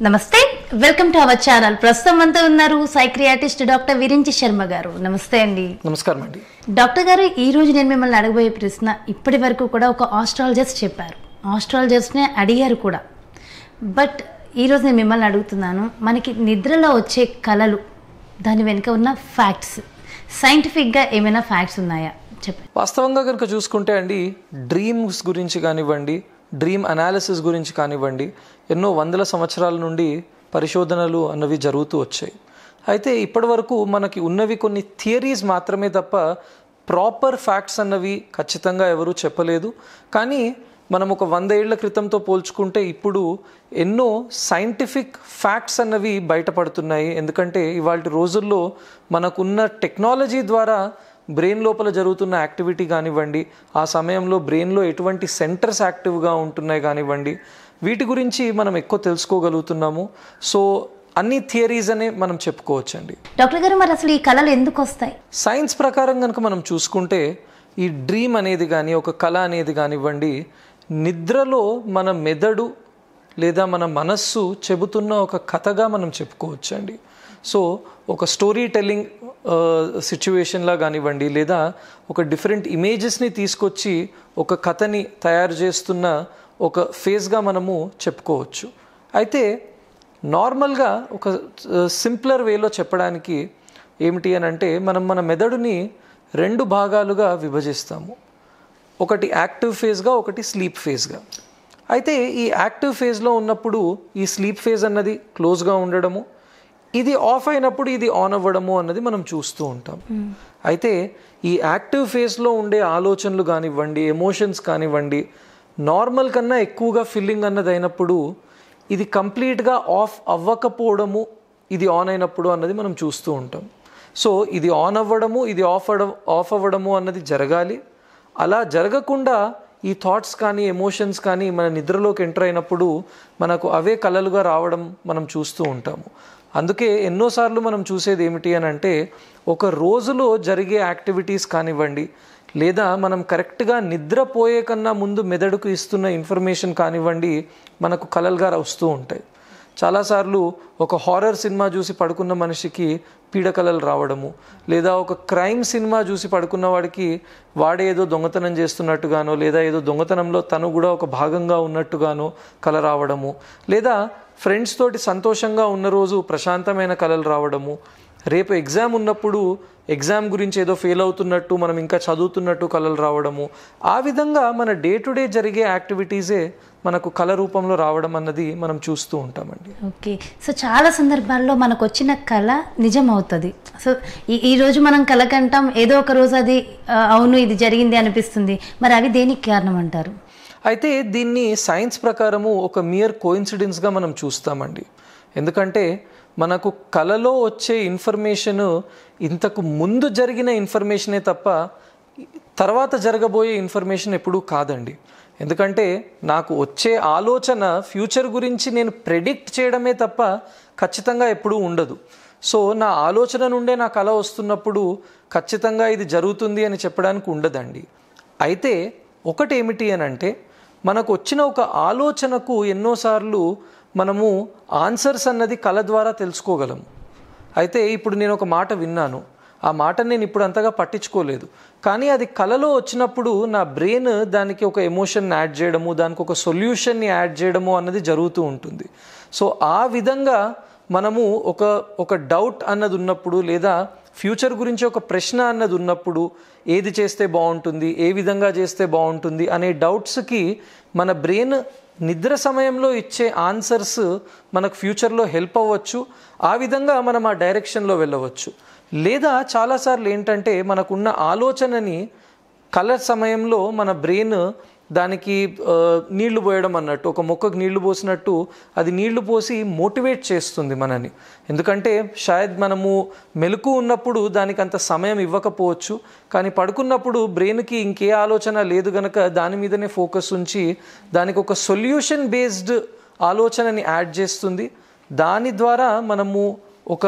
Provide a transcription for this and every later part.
నమస్తే welcome to our channel ప్రస్తుతం అంతా ఉన్నారు సైక్రియాటిస్ట్ డాక్టర్ విరించి శర్మ గారు నమస్తే అండి నమస్కారం అండి డాక్టర్ గారు ఈ రోజు నేను మిమ్మల్ని అడగబోయే ప్రశ్న ఇప్పటి వరకు కూడా ఒక ఆస్ట్రాలజిస్ట్ చెప్పారు ఆస్ట్రాలజిస్ట్నే అడిగారు కూడా బట్ ఈ రోజు నేను మిమ్మల్ని అడుగుతున్నాను మనకి నిద్రలో వచ్చే కళలు దాని వెనుక ఉన్న ఫ్యాక్ట్స్ సైంటిఫిక్గా ఏమైనా ఫ్యాక్ట్స్ ఉన్నాయా చెప్పండి వాస్తవంగా కనుక చూసుకుంటే అండి డ్రీమ్స్ గురించి కానివ్వండి డ్రీమ్ అనాలిసిస్ గురించి కానివ్వండి ఎన్నో వందల సంవత్సరాల నుండి పరిశోధనలు అన్నవి జరుగుతూ వచ్చాయి అయితే ఇప్పటి వరకు మనకి ఉన్నవి కొన్ని థియరీస్ మాత్రమే తప్ప ప్రాపర్ ఫ్యాక్ట్స్ అన్నవి ఖచ్చితంగా ఎవరూ చెప్పలేదు కానీ మనం ఒక వంద ఏళ్ల క్రితంతో పోల్చుకుంటే ఇప్పుడు ఎన్నో సైంటిఫిక్ ఫ్యాక్ట్స్ అన్నవి బయటపడుతున్నాయి ఎందుకంటే ఇవాళ రోజుల్లో మనకున్న టెక్నాలజీ ద్వారా బ్రెయిన్ లోపల జరుగుతున్న యాక్టివిటీ కానివ్వండి ఆ సమయంలో బ్రెయిన్లో ఎటువంటి సెంటర్స్ యాక్టివ్గా ఉంటున్నాయి కానివ్వండి వీటి గురించి మనం ఎక్కువ తెలుసుకోగలుగుతున్నాము సో అన్ని థియరీస్ అనే మనం చెప్పుకోవచ్చండి డాక్టర్ గారు మరి అసలు ఈ కళలు ఎందుకు వస్తాయి సైన్స్ ప్రకారం కనుక మనం చూసుకుంటే ఈ డ్రీమ్ అనేది కానీ ఒక కళ అనేది కానివ్వండి నిద్రలో మన మెదడు లేదా మన మనస్సు చెబుతున్న ఒక కథగా మనం చెప్పుకోవచ్చండి సో ఒక స్టోరీ టెల్లింగ్ సిచ్యువేషన్లా కానివ్వండి లేదా ఒక డిఫరెంట్ ఇమేజెస్ని తీసుకొచ్చి ఒక కథని తయారు చేస్తున్న ఒక ఫేజ్గా మనము చెప్పుకోవచ్చు అయితే నార్మల్గా ఒక సింప్లర్ వేలో చెప్పడానికి ఏమిటి అని అంటే మనం మన మెదడుని రెండు భాగాలుగా విభజిస్తాము ఒకటి యాక్టివ్ ఫేజ్గా ఒకటి స్లీప్ ఫేజ్గా అయితే ఈ యాక్టివ్ ఫేజ్లో ఉన్నప్పుడు ఈ స్లీప్ ఫేజ్ అన్నది క్లోజ్గా ఉండడము ఇది ఆఫ్ అయినప్పుడు ఇది ఆన్ అవ్వడము అన్నది మనం చూస్తూ ఉంటాం అయితే ఈ యాక్టివ్ ఫేజ్లో ఉండే ఆలోచనలు కానివ్వండి ఎమోషన్స్ కానివ్వండి నార్మల్ కన్నా ఎక్కువగా ఫీలింగ్ అన్నది అయినప్పుడు ఇది కంప్లీట్గా ఆఫ్ అవ్వకపోవడము ఇది ఆన్ అయినప్పుడు అన్నది మనం చూస్తూ ఉంటాం సో ఇది ఆన్ అవ్వడము ఇది ఆఫ్ అవ్వడం ఆఫ్ అవ్వడము అన్నది జరగాలి అలా జరగకుండా ఈ థాట్స్ కానీ ఎమోషన్స్ కానీ మన నిద్రలోకి ఎంటర్ అయినప్పుడు మనకు అవే కలలుగా రావడం మనం చూస్తూ ఉంటాము అందుకే ఎన్నోసార్లు మనం చూసేది ఏమిటి అని అంటే ఒక రోజులో జరిగే యాక్టివిటీస్ కానివ్వండి లేదా మనం కరెక్ట్గా నిద్రపోయే కన్నా ముందు మెదడుకు ఇస్తున్న ఇన్ఫర్మేషన్ కానివ్వండి మనకు కలలుగా వస్తూ ఉంటాయి చాలాసార్లు ఒక హారర్ సినిమా చూసి పడుకున్న మనిషికి పీడకలలు రావడము లేదా ఒక క్రైమ్ సినిమా చూసి పడుకున్న వాడికి వాడే ఏదో దొంగతనం చేస్తున్నట్టుగానో లేదా ఏదో దొంగతనంలో తను కూడా ఒక భాగంగా ఉన్నట్టుగానో కల రావడము లేదా ఫ్రెండ్స్ తోటి సంతోషంగా ఉన్న రోజు ప్రశాంతమైన కలలు రావడము రేపు ఎగ్జామ్ ఉన్నప్పుడు ఎగ్జామ్ గురించి ఏదో ఫెయిల్ అవుతున్నట్టు మనం ఇంకా చదువుతున్నట్టు కలలు రావడము ఆ విధంగా మన డే టు డే జరిగే యాక్టివిటీసే మనకు కళ రూపంలో రావడం అన్నది మనం చూస్తూ ఉంటామండి ఓకే సో చాలా సందర్భాల్లో మనకు వచ్చిన కళ నిజం అవుతుంది సో ఈ ఈ రోజు మనం కళ కంటాం ఏదో ఒక రోజు అది ఆ, అవును ఇది జరిగింది అనిపిస్తుంది మరి అవి దేనికి కారణం అంటారు అయితే దీన్ని సైన్స్ ప్రకారము ఒక మియర్ కోయిన్సిడెన్స్గా మనం చూస్తామండి ఎందుకంటే మనకు కళలో వచ్చే ఇన్ఫర్మేషన్ ఇంతకు ముందు జరిగిన ఇన్ఫర్మేషనే తప్ప తర్వాత జరగబోయే ఇన్ఫర్మేషన్ ఎప్పుడూ కాదండి ఎందుకంటే నాకు వచ్చే ఆలోచన ఫ్యూచర్ గురించి నేను ప్రెడిక్ట్ చేయడమే తప్ప ఖచ్చితంగా ఎప్పుడూ ఉండదు సో నా ఆలోచన నుండే నా కళ వస్తున్నప్పుడు ఖచ్చితంగా ఇది జరుగుతుంది అని చెప్పడానికి ఉండదండి అయితే ఒకటి ఏమిటి అని అంటే మనకు వచ్చిన ఒక ఆలోచనకు ఎన్నోసార్లు మనము ఆన్సర్స్ అన్నది కళ ద్వారా తెలుసుకోగలము అయితే ఇప్పుడు నేను ఒక మాట విన్నాను ఆ మాట నేను ఇప్పుడు అంతగా పట్టించుకోలేదు కానీ అది కళలో వచ్చినప్పుడు నా బ్రెయిన్ దానికి ఒక ఎమోషన్ యాడ్ చేయడము దానికి ఒక సొల్యూషన్ని యాడ్ చేయడము అన్నది జరుగుతూ ఉంటుంది సో ఆ విధంగా మనము ఒక ఒక డౌట్ అన్నది ఉన్నప్పుడు లేదా ఫ్యూచర్ గురించి ఒక ప్రశ్న అన్నది ఉన్నప్పుడు ఏది చేస్తే బాగుంటుంది ఏ విధంగా చేస్తే బాగుంటుంది అనే డౌట్స్కి మన బ్రెయిన్ నిద్ర సమయంలో ఇచ్చే ఆన్సర్స్ మనకు ఫ్యూచర్లో హెల్ప్ అవ్వచ్చు ఆ విధంగా మనం ఆ డైరెక్షన్లో వెళ్ళవచ్చు లేదా చాలాసార్లు ఏంటంటే మనకున్న ఆలోచనని కలర్ సమయంలో మన బ్రెయిన్ దానికి ఆ, నీళ్లు పోయడం అన్నట్టు ఒక మొక్కకు నీళ్లు పోసినట్టు అది నీళ్లు పోసి మోటివేట్ చేస్తుంది మనని ఎందుకంటే షాయద్ మనము మెలకు ఉన్నప్పుడు దానికి అంత సమయం ఇవ్వకపోవచ్చు కానీ పడుకున్నప్పుడు బ్రెయిన్కి ఇంకే ఆలోచన లేదు గనక దాని మీదనే ఫోకస్ ఉంచి దానికి ఒక సొల్యూషన్ బేస్డ్ ఆలోచనని యాడ్ చేస్తుంది దాని ద్వారా మనము ఒక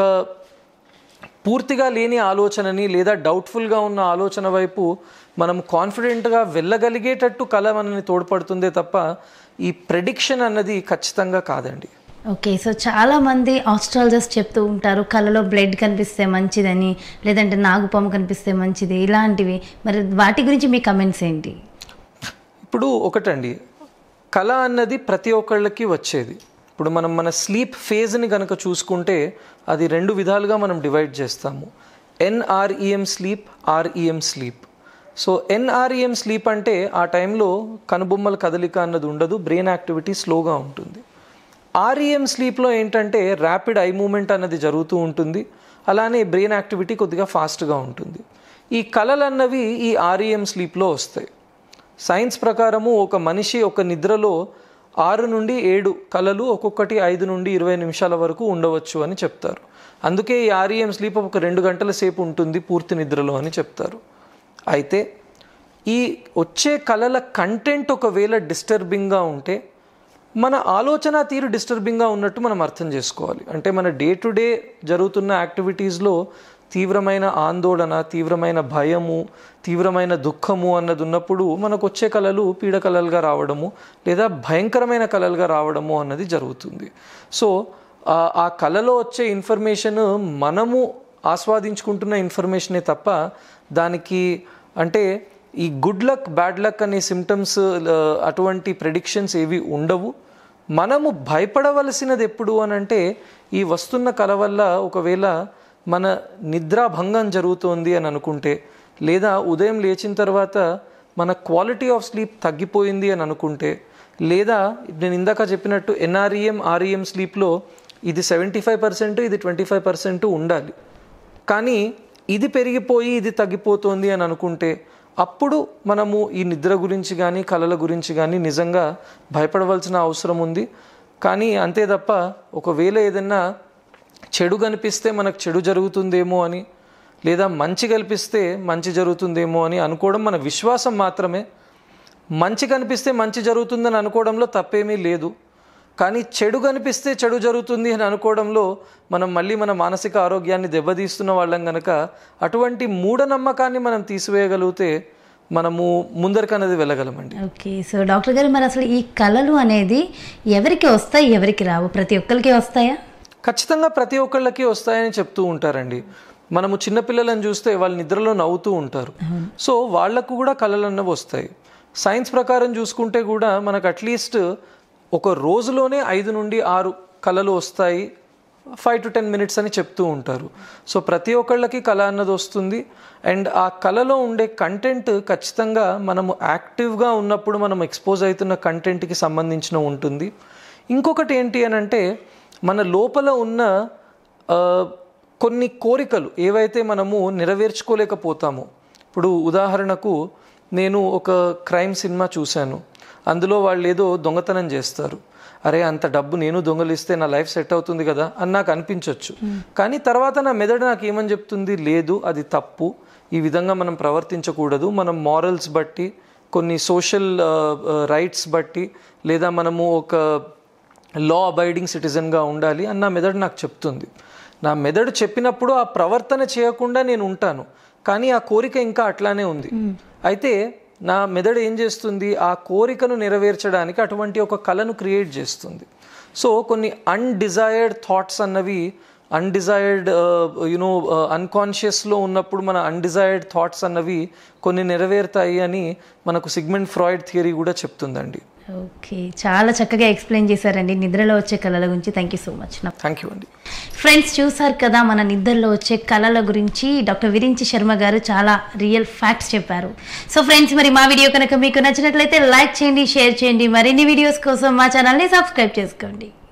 పూర్తిగా లేని ఆలోచనని లేదా డౌట్ఫుల్గా ఉన్న ఆలోచన వైపు మనం కాన్ఫిడెంట్గా వెళ్ళగలిగేటట్టు కళ మనల్ని తోడ్పడుతుందే తప్ప ఈ ప్రెడిక్షన్ అన్నది ఖచ్చితంగా కాదండి ఓకే సో చాలా మంది ఆస్ట్రాలజర్స్ చెప్తూ ఉంటారు కళ్ళలో బ్లడ్ కనిపిస్తే మంచిదని లేదంటే నాగుపాము కనిపిస్తే మంచిది ఇలాంటివి మరి వాటి గురించి మీ కమెంట్స్ ఏంటి ఇప్పుడు ఒకటండి కళ అన్నది ప్రతి ఒక్కళ్ళకి వచ్చేది ఇప్పుడు మనం మన స్లీప్ ఫేజ్ని కనుక చూసుకుంటే అది రెండు విధాలుగా మనం డివైడ్ చేస్తాము NREM sleep REM sleep so NREM sleep అంటే ఆ టైంలో కనుబొమ్మల కదలిక అన్నది ఉండదు బ్రెయిన్ యాక్టివిటీ స్లోగా ఉంటుంది ఆర్ఈఎం స్లీప్లో ఏంటంటే ర్యాపిడ్ ఐ మూమెంట్ అన్నది జరుగుతూ ఉంటుంది అలానే బ్రెయిన్ యాక్టివిటీ కొద్దిగా ఫాస్ట్గా ఉంటుంది ఈ కళలు అన్నవి ఈ ఆర్ఈఎం స్లీప్లో వస్తాయి సైన్స్ ప్రకారము ఒక మనిషి ఒక నిద్రలో ఆరు నుండి ఏడు కళలు ఒక్కొక్కటి ఐదు నుండి ఇరవై నిమిషాల వరకు ఉండవచ్చు అని చెప్తారు అందుకే ఈ ఆర్ఈఎం స్లీప్ ఒక రెండు గంటల సేపు ఉంటుంది పూర్తి నిద్రలో అని చెప్తారు అయితే ఈ వచ్చే కళల కంటెంట్ ఒకవేళ డిస్టర్బింగ్గా ఉంటే మన ఆలోచన తీరు డిస్టర్బింగ్గా ఉన్నట్టు మనం అర్థం చేసుకోవాలి అంటే మన డే టు డే జరుగుతున్న యాక్టివిటీస్లో తీవ్రమైన ఆందోళన తీవ్రమైన భయము తీవ్రమైన దుఃఖము అన్నది ఉన్నప్పుడు మనకు వచ్చే కళలు పీడ కళలుగా రావడము లేదా భయంకరమైన కళలుగా రావడము అన్నది జరుగుతుంది సో ఆ- ఆ కళలో వచ్చే ఇన్ఫర్మేషన్ మనము ఆస్వాదించుకుంటున్న ఇన్ఫర్మేషనే తప్ప దానికి అంటే ఈ గుడ్ లక్ బ్యాడ్ లక్ అనే సిమ్టమ్స్ అటువంటి ప్రెడిక్షన్స్ ఏవి ఉండవు మనము భయపడవలసినది ఎప్పుడు అని అంటే ఈ వస్తున్న కళ వల్ల ఒకవేళ మన నిద్రాభంగం జరుగుతోంది అని అనుకుంటే లేదా ఉదయం లేచిన తర్వాత మన క్వాలిటీ ఆఫ్ స్లీప్ తగ్గిపోయింది అని అనుకుంటే లేదా నేను ఇందాక చెప్పినట్టు ఎన్ఆర్ఈఎం ఆర్ఈఎం స్లీప్లో ఇది సెవెంటీ ఫైవ్ పర్సెంట్ ఇది ట్వంటీ ఫైవ్ పర్సెంట్ ఉండాలి కానీ ఇది పెరిగిపోయి ఇది తగ్గిపోతుంది అని అనుకుంటే అప్పుడు మనము ఈ నిద్ర గురించి కానీ కళల గురించి కానీ నిజంగా భయపడవలసిన అవసరం ఉంది కానీ అంతే తప్ప ఒకవేళ ఏదన్నా చెడు కనిపిస్తే మనకు చెడు జరుగుతుందేమో అని లేదా మంచి కల్పిస్తే మంచి జరుగుతుందేమో అని అనుకోవడం మన విశ్వాసం మాత్రమే మంచి కనిపిస్తే మంచి జరుగుతుందని అనుకోవడంలో తప్పేమీ లేదు కానీ చెడు కనిపిస్తే చెడు జరుగుతుంది అని అనుకోవడంలో మనం మళ్ళీ మన మానసిక ఆరోగ్యాన్ని దెబ్బతీస్తున్న వాళ్ళం గనక అటువంటి మూఢనమ్మకాన్ని మనం తీసివేయగలిగితే మనము ముందరికన్నది వెళ్ళగలమండి ఓకే సో డాక్టర్ గారు మరి అసలు ఈ కళలు అనేది ఎవరికి వస్తాయి ఎవరికి రావు ప్రతి ఒక్కరికి వస్తాయా ఖచ్చితంగా ప్రతి ఒక్కళ్ళకి వస్తాయని చెప్తూ ఉంటారండి మనము చిన్నపిల్లలను చూస్తే వాళ్ళు నిద్రలో నవ్వుతూ ఉంటారు సో వాళ్ళకు కూడా కళలు అన్నవి వస్తాయి సైన్స్ ప్రకారం చూసుకుంటే కూడా మనకు అట్లీస్ట్ ఒక రోజులోనే ఐదు నుండి ఆరు కళలు వస్తాయి ఫైవ్ టు టెన్ మినిట్స్ అని చెప్తూ ఉంటారు సో ప్రతి ఒక్కళ్ళకి కళ అన్నది వస్తుంది అండ్ ఆ కళలో ఉండే కంటెంట్ ఖచ్చితంగా మనము యాక్టివ్గా ఉన్నప్పుడు మనం ఎక్స్పోజ్ అవుతున్న కంటెంట్కి సంబంధించిన ఉంటుంది ఇంకొకటి ఏంటి అని అంటే మన లోపల ఉన్న ఆ, కొన్ని కోరికలు ఏవైతే మనము నెరవేర్చుకోలేకపోతామో ఇప్పుడు ఉదాహరణకు నేను ఒక క్రైమ్ సినిమా చూశాను అందులో వాళ్ళు ఏదో దొంగతనం చేస్తారు అరే అంత డబ్బు నేను దొంగలిస్తే నా లైఫ్ సెట్ అవుతుంది కదా అని నాకు అనిపించవచ్చు కానీ తర్వాత నా మెదడు నాకు ఏమని చెప్తుంది లేదు అది తప్పు ఈ విధంగా మనం ప్రవర్తించకూడదు మనం మారల్స్ బట్టి కొన్ని సోషల్ రైట్స్ బట్టి లేదా మనము ఒక లా అబైడింగ్ సిటిజన్గా ఉండాలి అని నా మెదడు నాకు చెప్తుంది నా మెదడు చెప్పినప్పుడు ఆ ప్రవర్తన చేయకుండా నేను ఉంటాను కానీ ఆ కోరిక ఇంకా అట్లానే ఉంది అయితే నా మెదడు ఏం చేస్తుంది ఆ కోరికను నెరవేర్చడానికి అటువంటి ఒక కళను క్రియేట్ చేస్తుంది సో కొన్ని అన్డిజైర్డ్ థాట్స్ అన్నవి అన్డిజైర్డ్ యునో అన్కాన్షియస్లో ఉన్నప్పుడు మన అన్డిజైర్డ్ థాట్స్ అన్నవి కొన్ని నెరవేరుతాయి అని మనకు సిగ్మెంట్ ఫ్రాయిడ్ థియరీ కూడా చెప్తుందండి ఓకే చాలా చక్కగా ఎక్స్ప్లెయిన్ చేశారండి నిద్రలో వచ్చే కళల గురించి thank you so much thank you అండి ఫ్రెండ్స్ చూసారు కదా మన నిద్రలో వచ్చే కళల గురించి డాక్టర్ విరించి శర్మ గారు చాలా రియల్ ఫ్యాక్ట్స్ చెప్పారు సో ఫ్రెండ్స్ మరి మా వీడియో కనుక మీకు నచ్చినట్లయితే లైక్ చేయండి షేర్ చేయండి మరిన్ని వీడియోస్ కోసం మా ఛానల్ని సబ్స్క్రైబ్ చేసుకోండి